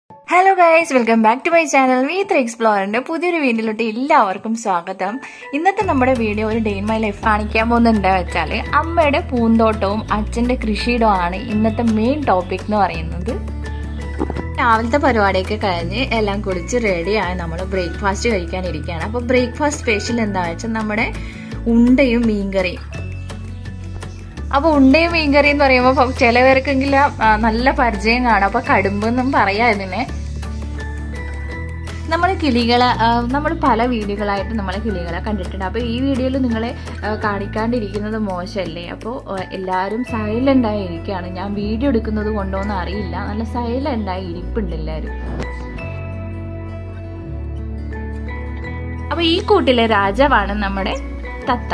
hello guys welcome back to my channel V three എക്സ്പ്ലോറിന്റെ പുതിയൊരു വീഡിയോയിലോട്ട് എല്ലാവർക്കും സ്വാഗതം ഇന്നത്തെ നമ്മുടെ വീഡിയോ ഒരു ഡേ ഇൻ മൈ ലൈഫ് കാണിക്കാൻ പോകുന്നത് വെച്ചാൽ അമ്മയുടെ പൂന്തോട്ടവും അച്ഛന്റെ കൃഷിയിടമാണ് ഇന്നത്തെ മെയിൻ ടോപ്പിക് എന്ന് പറയുന്നത് രാവിലത്തെ പരിപാടിയൊക്കെ കഴിഞ്ഞ് എല്ലാം കുളിച്ച് റെഡിയായി നമ്മൾ ബ്രേക്ക്ഫാസ്റ്റ് കഴിക്കാനിരിക്കുകയാണ് അപ്പോൾ ബ്രേക്ക്ഫാസ്റ്റ് സ്പെഷ്യൽ എന്താണെന്ന് വെച്ചാൽ നമ്മുടെ ഉണ്ടയും മീൻകറിയും അപ്പൊ ഉണ്ടയും മീൻകറി എന്ന് പറയുമ്പോൾ ചില പേർക്കെങ്കിലും ആ, നല്ല പരിചയം കാണും അപ്പൊ കടുമ്പെന്നും പറയാ ഇതിനെ നമ്മൾ കിളികളെ നമ്മൾ പല വീഡിയോകളായിട്ട് നമ്മളെ കിളികളെ കണ്ടിട്ടുണ്ട് അപ്പോൾ ഈ വീഡിയോയിൽ നിങ്ങളെ ആ, കാണിക്കാണ്ടിരിക്കുന്നത് മോശമല്ലേ അപ്പോൾ എല്ലാവരും സൈലൻ്റ് ആയി ഇരിക്കുകയാണ് ഞാൻ വീഡിയോ എടുക്കുന്നത് കൊണ്ടോന്ന് അറിയില്ല നല്ല സൈലൻ്റ് ആയി ഇരിപ്പുണ്ട് എല്ലാവരും അപ്പോൾ ഈ കൂട്ടിലെ രാജാവാണ് നമ്മുടെ തത്ത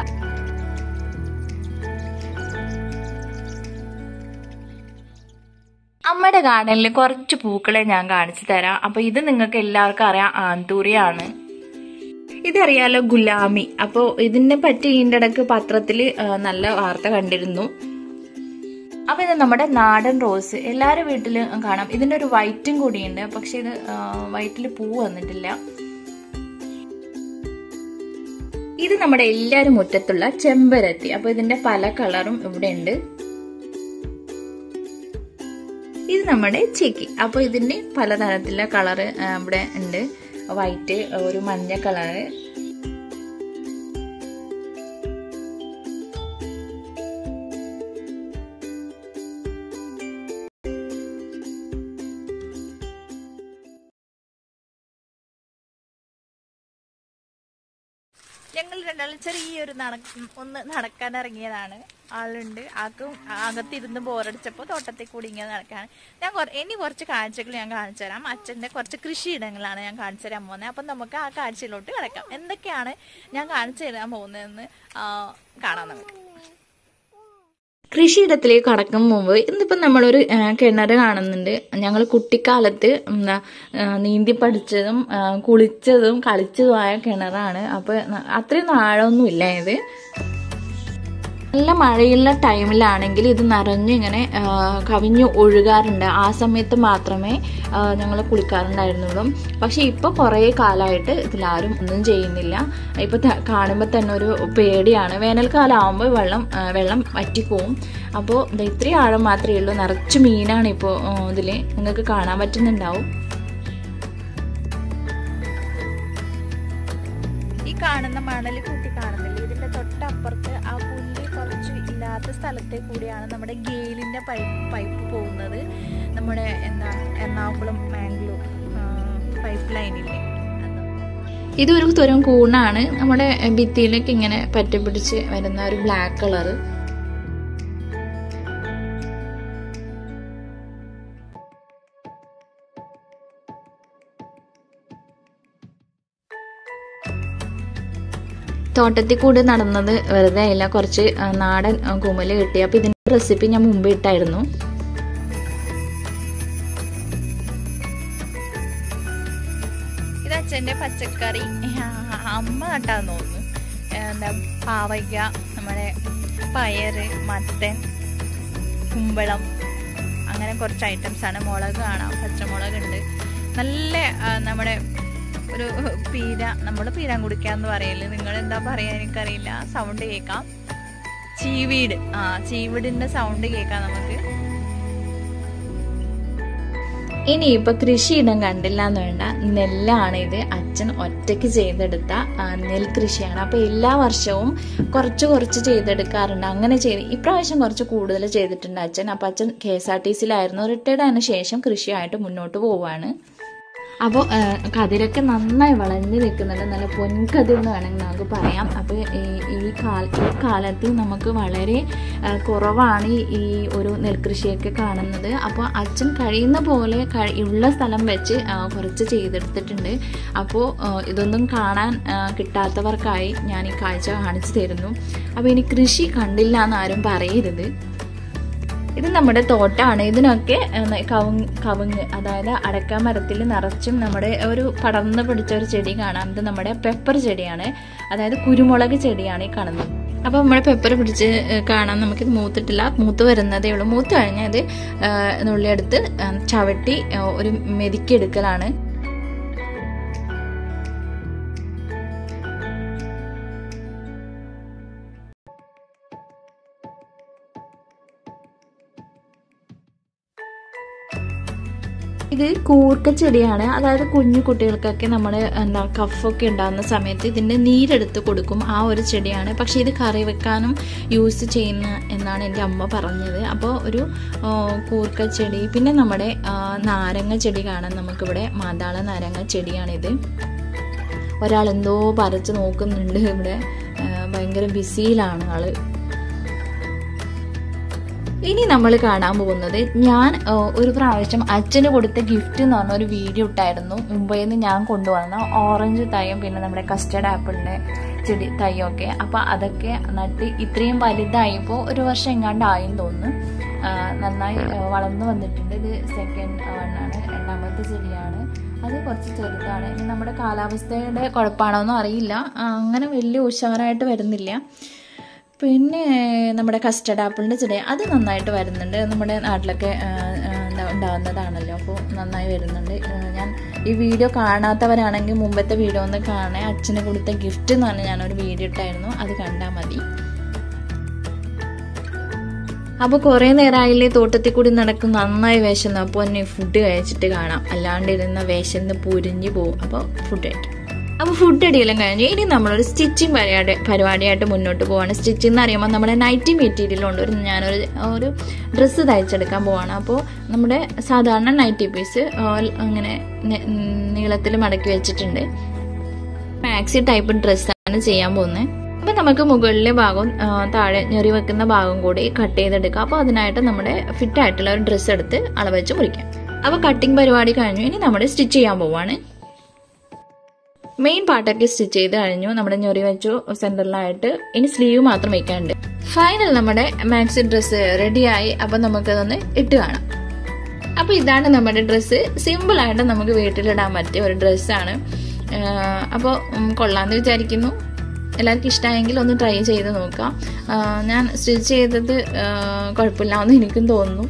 അമ്മയുടെ ഗാർഡനിൽ കുറച്ച് പൂക്കളെ ഞാൻ കാണിച്ചു തരാം അപ്പൊ ഇത് നിങ്ങൾക്ക് എല്ലാവർക്കും അറിയാം ആന്തൂറിയാണ് ഇതറിയാലോ ഗുലാമി അപ്പോൾ ഇതിനെ പറ്റി ഇതിൻ്റെ ഇടക്ക് പത്രത്തിൽ നല്ല വാർത്ത കണ്ടിരുന്നു അപ്പൊ ഇത് നമ്മുടെ നാടൻ റോസ് എല്ലാവരുടെ വീട്ടിലും കാണാം ഇതിന്റെ ഒരു വൈറ്റും കൂടിയുണ്ട് പക്ഷെ ഇത് വൈറ്റിൽ പൂ വന്നിട്ടില്ല ഇത് നമ്മുടെ എല്ലാവരും മുറ്റത്തുള്ള ചെമ്പരത്തി അപ്പൊ ഇതിന്റെ പല കളറും ഇവിടെ ഉണ്ട് ഇത് നമ്മുടെ ചെക്കി അപ്പോൾ ഇതിന്റെ പലതരത്തിലുള്ള കളറ് ഇവിടെ ഉണ്ട് വൈറ്റ് ഒരു മഞ്ഞ കളറ് ഞങ്ങൾ രണ്ടാളും ചെറിയൊരു നടക്ക ഒന്ന് നടക്കാൻ ഇറങ്ങിയതാണ് ആളുണ്ട് ആക്കും അകത്തിരുന്ന് ബോറടിച്ചപ്പോൾ തോട്ടത്തിൽ കൂടി ഇങ്ങനെ നടക്കാണ് ഞാൻ കുറ- ഇനി കുറച്ച് കാഴ്ചകൾ ഞാൻ കാണിച്ചു തരാം അച്ഛൻ്റെ കുറച്ച് കൃഷിയിടങ്ങളാണ് ഞാൻ കാണിച്ചു തരാൻ പോകുന്നത് അപ്പം നമുക്ക് ആ കാഴ്ചയിലോട്ട് കിടക്കാം എന്തൊക്കെയാണ് ഞാൻ കാണിച്ചു തരാൻ പോകുന്നതെന്ന് ആ, കാണാം നമുക്ക് കൃഷിയിടത്തിലേക്ക് കടക്കും മുമ്പ് ഇന്നിപ്പം നമ്മളൊരു ആ, കിണർ കാണുന്നുണ്ട് ഞങ്ങൾ കുട്ടിക്കാലത്ത് എന്താ ആ, നീന്തി പഠിച്ചതും ആ, കുളിച്ചതും കളിച്ചതുമായ കിണറാണ് അപ്പോൾ അത്രയും ആഴമൊന്നും ഇല്ല ഇത് നല്ല മഴയുള്ള ടൈമിലാണെങ്കിൽ ഇത് നിറഞ്ഞു ഇങ്ങനെ ആ, കവിഞ്ഞു ഒഴുകാറുണ്ട് ആ സമയത്ത് മാത്രമേ ഞങ്ങൾ കുളിക്കാറുണ്ടായിരുന്നുള്ളൂ പക്ഷെ ഇപ്പോൾ കുറേ കാലമായിട്ട് ഇതിലാരും ഒന്നും ചെയ്യുന്നില്ല ഇപ്പോൾ കാണുമ്പോൾ തന്നെ ഒരു പേടിയാണ് വേനൽക്കാലം ആകുമ്പോൾ വെള്ളം ആ, വെള്ളം വറ്റിപ്പോവും അപ്പോൾ ഇത് ഇത്രയും ആഴം മാത്രമേ ഉള്ളൂ നിറച്ച് മീനാണ് ഇപ്പോൾ ഇതിൽ നിങ്ങൾക്ക് കാണാൻ പറ്റുന്നുണ്ടാവും ഈ കാണുന്ന മണൽ കൂട്ടി കാണുന്നില്ല ഇതിന്റെ തൊട്ടപ്പുറത്ത് ആ പുല്ല് കുറച്ച് ഇല്ലാത്ത സ്ഥലത്തെ കൂടിയാണ് നമ്മുടെ ഗെയിലിന്റെ പൈപ്പ് പൈപ്പ് പോകുന്നത് നമ്മുടെ എന്താ എറണാകുളം മാംഗ്ലൂർ പൈപ്പ് ലൈനില്ലേ ഇതൊരു തരം കൂണാണ് നമ്മുടെ ഭിത്തിയിലേക്ക് ഇങ്ങനെ പറ്റിപ്പിടിച്ച് വരുന്ന ഒരു ബ്ലാക്ക് കളറ് തോട്ടത്തിൽ കൂടി നടന്നത് വെറുതെ ആയില്ല കുറച്ച് ആ, നാടൻ ആ, കുമല് കിട്ടി അപ്പൊ ഇതിന്റെ റെസിപ്പി ഞാൻ മുമ്പ് ഇട്ടായിരുന്നു ഇത് അച്ഛന്റെ പച്ചക്കറി അമ്മ നട്ടാന്ന് തോന്നുന്നു എന്താ പാവയ്ക്ക നമ്മുടെ പയറ് മത്തൻ കുമ്പളം അങ്ങനെ കുറച്ച് ഐറ്റംസ് ആണ് മുളക് കാണാം പച്ചമുളക് ഉണ്ട് നല്ല ആ, നമ്മുടെ ഒരു പീര നമ്മൾ പീരാൻ കുടിക്കാന്ന് പറയല് നിങ്ങൾ എന്താ പറയാ എനിക്കറിയില്ല സൗണ്ട് കേൾക്കാം ചീവീട് ആ ചീവീടിന്റെ സൗണ്ട് കേൾക്കാം നമുക്ക് ഇനി ഇപ്പൊ കൃഷിയിടം കണ്ടില്ല എന്ന് വേണ്ട നെല്ലാണ് ഇത് അച്ഛൻ ഒറ്റയ്ക്ക് ചെയ്തെടുത്ത ആ, നെൽകൃഷിയാണ് അപ്പൊ എല്ലാ വർഷവും കുറച്ച് കുറച്ച് ചെയ്തെടുക്കാറുണ്ട് അങ്ങനെ ചെയ്ത് ഇപ്രാവശ്യം കുറച്ച് കൂടുതൽ ചെയ്തിട്ടുണ്ട് അച്ഛൻ അപ്പൊ അച്ഛൻ കെ എസ് ആർ ടി സിയിലായിരുന്നു റിട്ടയർഡ് ആയതിനു ശേഷം കൃഷിയായിട്ട് മുന്നോട്ട് പോവാണ് അപ്പോൾ കതിരൊക്കെ നന്നായി വളഞ്ഞു നിൽക്കുന്നുണ്ട് നല്ല പൊൻകതിർ എന്ന് വേണമെങ്കിൽ നമുക്ക് പറയാം അപ്പോൾ ഈ കാല ഈ കാലത്ത് നമുക്ക് വളരെ ആ, കുറവാണ് ഈ- ഈ ഒരു നെൽകൃഷിയൊക്കെ കാണുന്നത് അപ്പോൾ അച്ഛൻ കഴിയുന്ന പോലെ കഴി- ഉള്ള സ്ഥലം വെച്ച് ആ, കുറച്ച് ചെയ്തെടുത്തിട്ടുണ്ട് അപ്പോൾ ആ, ഇതൊന്നും കാണാൻ ആ, കിട്ടാത്തവർക്കായി ഞാൻ ഈ കാഴ്ച കാണിച്ചു തരുന്നു അപ്പോൾ ഇനി കൃഷി കണ്ടില്ല എന്ന് ആരും പറയരുത് ഇത് നമ്മുടെ തോട്ടാണ് ഇതിനൊക്കെ ഏഹ്, കവുങ്ങ് കവുങ്ങ് അതായത് അടക്ക മരത്തിൽ നിറച്ചും നമ്മുടെ ഒരു പടർന്ന് പിടിച്ച ഒരു ചെടി കാണാം ഇത് നമ്മുടെ പെപ്പർ ചെടിയാണ് അതായത് കുരുമുളക് ചെടിയാണ് ഈ കാണുന്നത് അപ്പോൾ നമ്മുടെ പെപ്പർ പിടിച്ച് ഏഹ്, കാണാൻ നമുക്കിത് മൂത്തിട്ടില്ല മൂത്ത് വരുന്നതേ ഉള്ളൂ മൂത്ത് കഴിഞ്ഞാൽ ഇത് ഏഹ്, നുള്ളിയെടുത്ത് ഏഹ്, ചവിട്ടി ഏഹ്, ഒരു മെതിക്കെടുക്കലാണ് ഇത് കൂർക്ക ചെടിയാണ് അതായത് കുഞ്ഞു കുട്ടികൾക്കൊക്കെ നമ്മൾ എന്താ കഫൊക്കെ ഉണ്ടാകുന്ന സമയത്ത് ഇതിൻ്റെ നീരെടുത്ത് കൊടുക്കും ആ ഒരു ചെടിയാണ് പക്ഷേ ഇത് കറി വെക്കാനും യൂസ് ചെയ്യുന്ന എന്നാണ് എൻ്റെ അമ്മ പറഞ്ഞത് അപ്പോൾ ഒരു ആ, കൂർക്ക ചെടി പിന്നെ നമ്മുടെ ആ, നാരങ്ങ ചെടി കാണാൻ നമുക്കിവിടെ മാതാള നാരങ്ങ ചെടിയാണിത് ഒരാൾ എന്തോ പറിച്ച് നോക്കുന്നുണ്ട് ഇവിടെ ആ, ഭയങ്കര ബിസിയിലാണ് ആള് ഇനി നമ്മൾ കാണാൻ പോകുന്നത് ഞാൻ ആ, ഒരു പ്രാവശ്യം അച്ഛന് കൊടുത്ത ഗിഫ്റ്റ് എന്ന് പറഞ്ഞ ഒരു വീഡിയോ ഇട്ടായിരുന്നു മുംബൈയിൽ നിന്ന് ഞാൻ കൊണ്ടുവന്ന ഓറഞ്ച് തൈയും പിന്നെ നമ്മുടെ കസ്റ്റർഡ് ആപ്പിളിൻ്റെ ചെടി തൈയൊക്കെ അപ്പോൾ അതൊക്കെ നട്ട് ഇത്രയും വലുതായപ്പോൾ ഒരു വർഷം എങ്ങാണ്ട് ആയെന്ന് തോന്നുന്നു ആ, നന്നായി ആ, വളർന്നു വന്നിട്ടുണ്ട് ഇത് സെക്കൻഡ് വണ്ണാണ് രണ്ടാമത്തെ ചെടിയാണ് അത് കുറച്ച് ചെറുതാണ് ഇനി നമ്മുടെ കാലാവസ്ഥയുടെ കുഴപ്പമാണോന്നും അറിയില്ല ആ, അങ്ങനെ വലിയ ഉഷാറായിട്ട് വരുന്നില്ല പിന്നെ നമ്മുടെ കസ്റ്റർഡ് ആപ്പിളിൻ്റെ ചെടി അത് നന്നായിട്ട് വരുന്നുണ്ട് നമ്മുടെ നാട്ടിലൊക്കെ ആ, ആ, എന്താ ഉണ്ടാവുന്നതാണല്ലോ അപ്പോൾ നന്നായി വരുന്നുണ്ട് ആ, ഞാൻ ഈ വീഡിയോ കാണാത്തവരാണെങ്കിൽ മുമ്പത്തെ വീഡിയോ ഒന്ന് കാണേ അച്ഛന് കൊടുത്ത ഗിഫ്റ്റ് എന്ന് പറഞ്ഞ് ഞാനൊരു വീഡിയോ ഇട്ടായിരുന്നു അത് കണ്ടാൽ മതി അപ്പോൾ കുറേ നേരമായില്ലേ തോട്ടത്തിൽ കൂടി നടക്കും നന്നായി വിശന്നു അപ്പോൾ എന്നെ ഫുഡ് കഴിച്ചിട്ട് കാണാം അല്ലാണ്ടിരുന്ന വിശന്ന് പൊരിഞ്ഞു പോകും അപ്പോൾ ഫുഡ് കഴിക്കും അപ്പോൾ ഫുഡ് അടിയെല്ലാം കഴിഞ്ഞു ഇനി നമ്മളൊരു സ്റ്റിച്ചിങ് പരിപാടി പരിപാടിയായിട്ട് മുന്നോട്ട് പോവാണ് സ്റ്റിച്ചിങ് എന്ന് പറയുമ്പോൾ നമ്മുടെ നൈറ്റി മെറ്റീരിയലുണ്ട് ഒരു ഞാനൊരു ഒരു ഡ്രസ്സ് തയ്ച്ചെടുക്കാൻ പോവാണ് അപ്പോൾ നമ്മുടെ സാധാരണ നൈറ്റി പീസ് അങ്ങനെ നീളത്തിൽ മടക്കി വെച്ചിട്ടുണ്ട് മാക്സി ടൈപ്പ് ഡ്രസ്സാണ് ചെയ്യാൻ പോകുന്നത് അപ്പം നമുക്ക് മുകളിലെ ഭാഗവും ആ, താഴെ ഞെറി വെക്കുന്ന ഭാഗം കൂടി കട്ട് ചെയ്തെടുക്കാം അപ്പോൾ അതിനായിട്ട് നമ്മുടെ ഫിറ്റ് ആയിട്ടുള്ള ഒരു ഡ്രസ്സ് എടുത്ത് അളവ് വെച്ച് മുറിക്കാം അപ്പോൾ കട്ടിങ് പരിപാടി കഴിഞ്ഞു ഇനി നമ്മൾ സ്റ്റിച്ച് ചെയ്യാൻ പോവാണ് മെയിൻ പാർട്ടൊക്കെ സ്റ്റിച്ച് ചെയ്ത് കഴിഞ്ഞു നമ്മുടെ ഞൊറി വെച്ചു സെന്ററിലായിട്ട് ഇനി സ്ലീവ് മാത്രം വെക്കാനുണ്ട് ഫൈനൽ നമ്മുടെ മാക്സി ഡ്രസ്സ് റെഡിയായി അപ്പം നമുക്കതൊന്ന് ഇട്ട് കാണാം അപ്പോൾ ഇതാണ് നമ്മുടെ ഡ്രസ്സ് സിമ്പിളായിട്ട് നമുക്ക് വീട്ടിലിടാൻ പറ്റിയ ഒരു ഡ്രസ്സാണ് അപ്പോൾ കൊള്ളാമെന്ന് വിചാരിക്കുന്നു എല്ലാവർക്കും ഇഷ്ടമായെങ്കിൽ ഒന്ന് ട്രൈ ചെയ്ത് നോക്കാം ആ, ഞാൻ സ്റ്റിച്ച് ചെയ്തത് ആ, കുഴപ്പമില്ല എന്ന് എനിക്കും തോന്നുന്നു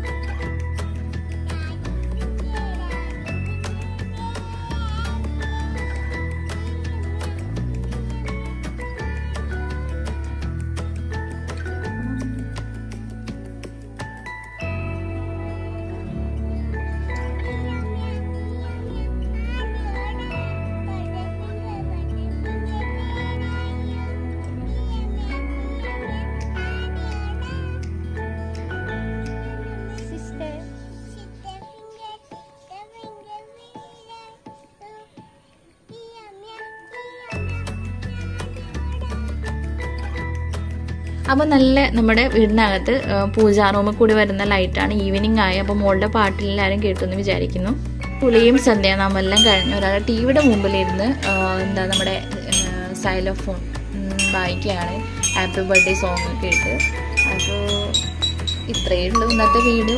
അപ്പോൾ നല്ല നമ്മുടെ വീടിനകത്ത് ആ, പൂജാ റൂമിൽ കൂടി വരുന്ന ലൈറ്റാണ് ഈവനിങ് ആയി അപ്പോൾ മോളുടെ പാട്ടിലെല്ലാവരും കേട്ടെന്ന് വിചാരിക്കുന്നു പുളിയും സന്ധ്യാനാമെല്ലാം കഴിഞ്ഞു ഒരാൾ ടി വിയുടെ മുമ്പിലിരുന്ന് ആ, എന്താ നമ്മുടെ സൈലോഫോൺ വായിക്കുകയാണ് ഹാപ്പി ബർത്ത്ഡേ സോങ് ഒക്കെ ഇട്ട് അപ്പോൾ ഇത്രയേ ഉള്ളൂ ഇന്നത്തെ വീഡിയോ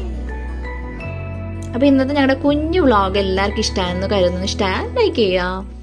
അപ്പോൾ ഇന്നത്തെ ഞങ്ങളുടെ കുഞ്ഞു വ്ളോഗ് എല്ലാവർക്കും ഇഷ്ടമായെന്ന് കരുതുന്നു ഇഷ്ടമായ ലൈക്ക് ചെയ്യുക